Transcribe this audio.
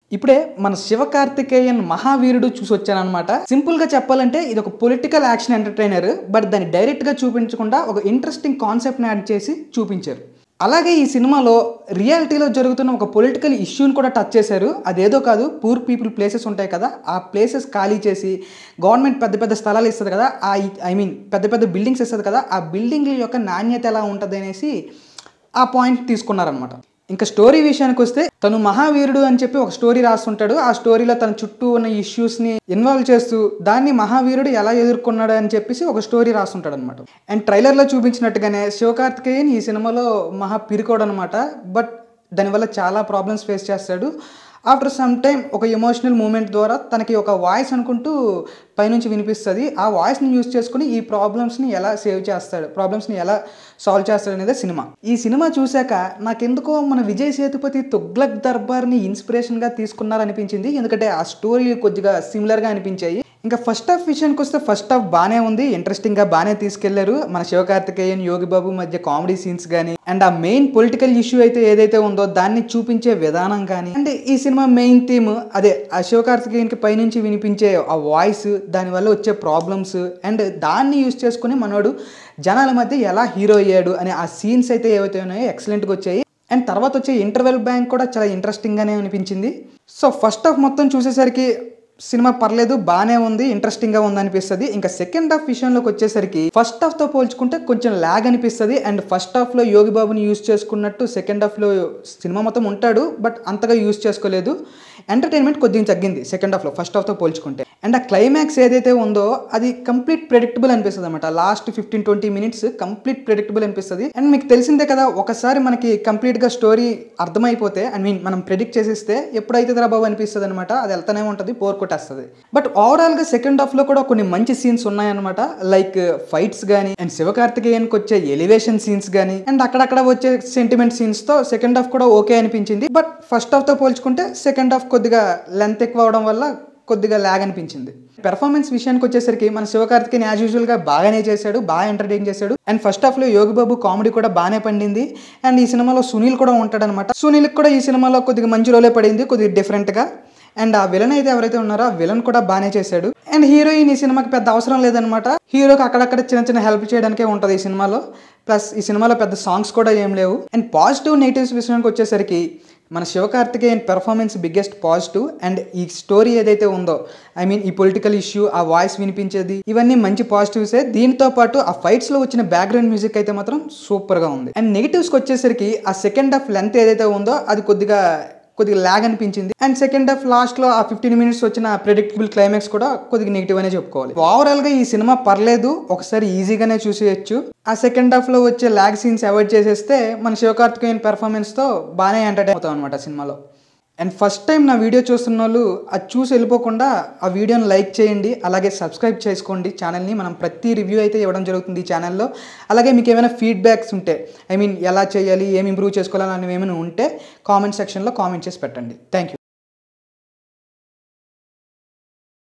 ఇప్పుడే మన శివకార్తికేయన్ మహావీరుడు చూసి వచ్చానమాట సింపుల్ గా చెప్పాలంటే ఇది ఒక పొలిటికల్ యాక్షన్ ఎంటర్టైనర్ బట్ దాన్ని డైరెక్ట్ గా చూపించకుండా ఒక ఇంట్రెస్టింగ్ కాన్సెప్ట్ యాడ్ చేసి చూపించారు అలాగే ఈ సినిమాలో రియాలిటీలో జరుగుతున్న ఒక పొలిటికల్ ఇష్యూని కూడా టచ్ చేశారు అదేదో కాదు పూర్ పీపుల్ ప్లేసెస్ ఉంటాయి కదా ఆ ప్లేసెస్ ఖాళీ చేసి గవర్నమెంట్ పెద్ద పెద్ద స్థలాలు ఇస్తుంది కదా ఆ ఐ మీన్ పెద్ద పెద్ద బిల్డింగ్స్ ఇస్తుంది కదా ఆ బిల్డింగ్ల యొక్క నాణ్యత ఎలా ఉంటుంది అనేసి ఆ పాయింట్ తీసుకున్నారనమాట ఇంకా స్టోరీ విషయానికి వస్తే తను మహావీరుడు అని చెప్పి ఒక స్టోరీ రాస్తుంటాడు ఆ స్టోరీలో తన చుట్టూ ఉన్న ఇష్యూస్ని ఇన్వాల్వ్ చేస్తూ దాన్ని మహావీరుడు ఎలా ఎదుర్కొన్నాడు అని చెప్పేసి ఒక స్టోరీ రాస్తుంటాడు అనమాట అండ్ ట్రైలర్లో చూపించినట్టుగానే శివకార్తికేయన్ ఈ సినిమాలో మహా పిరికోడు అనమాట బట్ దానివల్ల చాలా ప్రాబ్లమ్స్ ఫేస్ చేస్తాడు ఆఫ్టర్ సమ్ టైమ్ ఒక ఎమోషనల్ మూమెంట్ ద్వారా తనకి ఒక వాయిస్ అనుకుంటూ పైనుంచి వినిపిస్తుంది ఆ వాయిస్ని యూజ్ చేసుకుని ఈ ప్రాబ్లమ్స్ని ఎలా సేవ్ చేస్తాడు ప్రాబ్లమ్స్ని ఎలా సాల్వ్ చేస్తాడు అనేది సినిమా ఈ సినిమా చూశాక నాకెందుకో మన విజయ్ సేతుపతి తుగ్లక్ దర్బార్ని ఇన్స్పిరేషన్గా తీసుకున్నారనిపించింది ఎందుకంటే ఆ స్టోరీ కొద్దిగా సిమిలర్గా అనిపించాయి ఇంకా ఫస్ట్ హాఫ్ విషయానికి వస్తే ఫస్ట్ హాఫ్ బాగానే ఉంది ఇంట్రెస్టింగ్గా బాగానే తీసుకెళ్లారు మన శివకార్తికేయన్ యోగి బాబు మధ్య కామెడీ సీన్స్ కానీ అండ్ ఆ మెయిన్ పొలిటికల్ ఇష్యూ అయితే ఏదైతే ఉందో దాన్ని చూపించే విధానం కానీ అండ్ ఈ సినిమా మెయిన్ థీమ్ అదే ఆ శివకార్తికేయన్కి పైనుంచి వినిపించే ఆ వాయిస్ దానివల్ల వచ్చే ప్రాబ్లమ్స్ అండ్ దాన్ని యూస్ చేసుకుని మనోడు జనాల మధ్య ఎలా హీరో అయ్యాడు అనే ఆ సీన్స్ అయితే ఏవైతే ఉన్నాయో ఎక్సలెంట్గా వచ్చాయి అండ్ తర్వాత వచ్చే ఇంటర్వెల్ బ్యాంక్ కూడా చాలా ఇంట్రెస్టింగ్గానే అనిపించింది సో ఫస్ట్ హాఫ్ మొత్తం చూసేసరికి సినిమా పర్లేదు బాగానే ఉంది ఇంట్రెస్టింగ్ గా ఉంది అనిపిస్తుంది ఇంకా సెకండ్ హాఫ్ విషయంలోకి వచ్చేసరికి ఫస్ట్ హాఫ్ తో పోల్చుకుంటే కొంచెం ల్యాగ్ అనిపిస్తుంది అండ్ ఫస్ట్ హాఫ్ లో యోగి బాబుని యూజ్ చేసుకున్నట్టు సెకండ్ హాఫ్ లో సినిమా మొత్తం ఉంటాడు బట్ అంతగా యూజ్ చేసుకోలేదు ఎంటర్టైన్మెంట్ కొద్దిగా తగ్గింది సెకండ్ హాఫ్ లో ఫస్ట్ హాఫ్ తో పోల్చుకుంటే అండ్ ఆ క్లైమాక్స్ ఏదైతే ఉందో అది కంప్లీట్ ప్రెడిక్టబుల్ అనిపిస్తుంది అనమాట last fifteen twenty minutes complete predictable అనిపిస్తుంది అండ్ మీకు తెలిసిందే కదా ఒకసారి మనకి కంప్లీట్ గా స్టోరీ అర్థమైపోతే ఐ మీన్ మనం ప్రెడిక్ట్ చేసేస్తే ఎప్పుడైతే రా బాబు అనిపిస్తుంది అనమాట అది వెళ్తానే ఉంటుంది పోర్ కొట్టేస్తుంది బట్ ఓవరాల్ గా సెకండ్ హాఫ్ లో కూడా కొన్ని మంచి సీన్స్ ఉన్నాయన్నమాట లైక్ ఫైట్స్ గానీ అండ్ శివకార్తికేయన్కి వచ్చే ఎలివేషన్ సీన్స్ గానీ అండ్ అక్కడక్కడ వచ్చే సెంటిమెంట్ సీన్స్ తో సెకండ్ హాఫ్ కూడా ఓకే అనిపించింది బట్ ఫస్ట్ హాఫ్ తో పోల్చుకుంటే సెకండ్ హాఫ్ కొద్దిగా లెంత్ ఎక్కువ అవడం వల్ల కొద్దిగా ల్యాగ్ అనిపించింది పెర్ఫార్మెన్స్ విషయానికి వచ్చేసరికి మన శివకార్తికేయన్ యాజ్ యూజువల్ గా బాగానే చేశాడు బాగా ఎంటర్టైన్ చేశాడు అండ్ ఫస్ట్ హాఫ్ లో యోగి బాబు కామెడీ కూడా బాగానే పండింది అండ్ ఈ సినిమాలో సునీల్ కూడా ఉంటాడనమాట సునీల్ కూడా ఈ సినిమాలో కొద్దిగా మంచి రోలే పడింది కొద్దిగా డిఫరెంట్ గా అండ్ ఆ విలన్ అయితే ఎవరైతే ఉన్నారో ఆ విలన్ కూడా బాగానే చేశాడు అండ్ హీరోయిన్ ఈ సినిమాకి పెద్ద అవసరం లేదనమాట హీరోకి అక్కడక్కడ చిన్న చిన్న హెల్ప్ చేయడానికే ఉంటుంది ఈ సినిమాలో ప్లస్ ఈ సినిమాలో పెద్ద సాంగ్స్ కూడా ఏం లేవు అండ్ పాజిటివ్ నెగిటివ్స్ విషయానికి వచ్చేసరికి మన Sivakarthikeyan performance biggest positive and ఈ స్టోరీ ఏదైతే ఉందో ఐ మీన్ ఈ పొలిటికల్ ఇష్యూ ఆ వాయిస్ వినిపించేది ఇవన్నీ మంచి పాజిటివ్సే దీంతో పాటు ఆ ఫైట్స్ లో వచ్చిన బ్యాక్గ్రౌండ్ మ్యూజిక్ అయితే మాత్రం సూపర్ గా ఉంది అండ్ నెగిటివ్స్కి వచ్చేసరికి ఆ సెకండ్ హాఫ్ లెంత్ ఏదైతే ఉందో అది కొద్దిగా కొద్దిగా ల్యాగ్ అనిపించింది అండ్ సెకండ్ హాఫ్ లాస్ట్ లో ఆ ఫిఫ్టీన్ మినిట్స్ వచ్చిన ప్రెడిక్టబుల్ క్లైమాక్స్ కూడా కొద్దిగా నెగిటివ్ అనే చెప్పుకోవాలి ఓవరాల్ గా ఈ సినిమా పర్లేదు ఒకసారి ఈజీగానే చూసేయచ్చు ఆ సెకండ్ హాఫ్ లో వచ్చే ల్యాగ్ సీన్స్ అవాయిడ్ చేసేస్తే మన శివకార్తికేయన్ పెర్ఫార్మెన్స్ తో బాగానే ఎంటర్టైన్ అవుతాం అనమాట సినిమాలో అండ్ ఫస్ట్ టైం నా వీడియో చూస్తున్న వాళ్ళు అది చూసి వెళ్ళిపోకుండా ఆ వీడియోని లైక్ చేయండి అలాగే సబ్స్క్రైబ్ చేసుకోండి ఛానల్ని మనం ప్రతి రివ్యూ అయితే ఇవ్వడం జరుగుతుంది ఈ ఛానల్లో అలాగే మీకు ఏమైనా ఫీడ్బ్యాక్స్ ఉంటే ఐ మీన్ ఎలా చేయాలి ఏమి ఇంప్రూవ్ చేసుకోవాలని ఏమైనా ఉంటే కామెంట్ సెక్షన్లో కామెంట్ చేసి పెట్టండి థ్యాంక్ యూ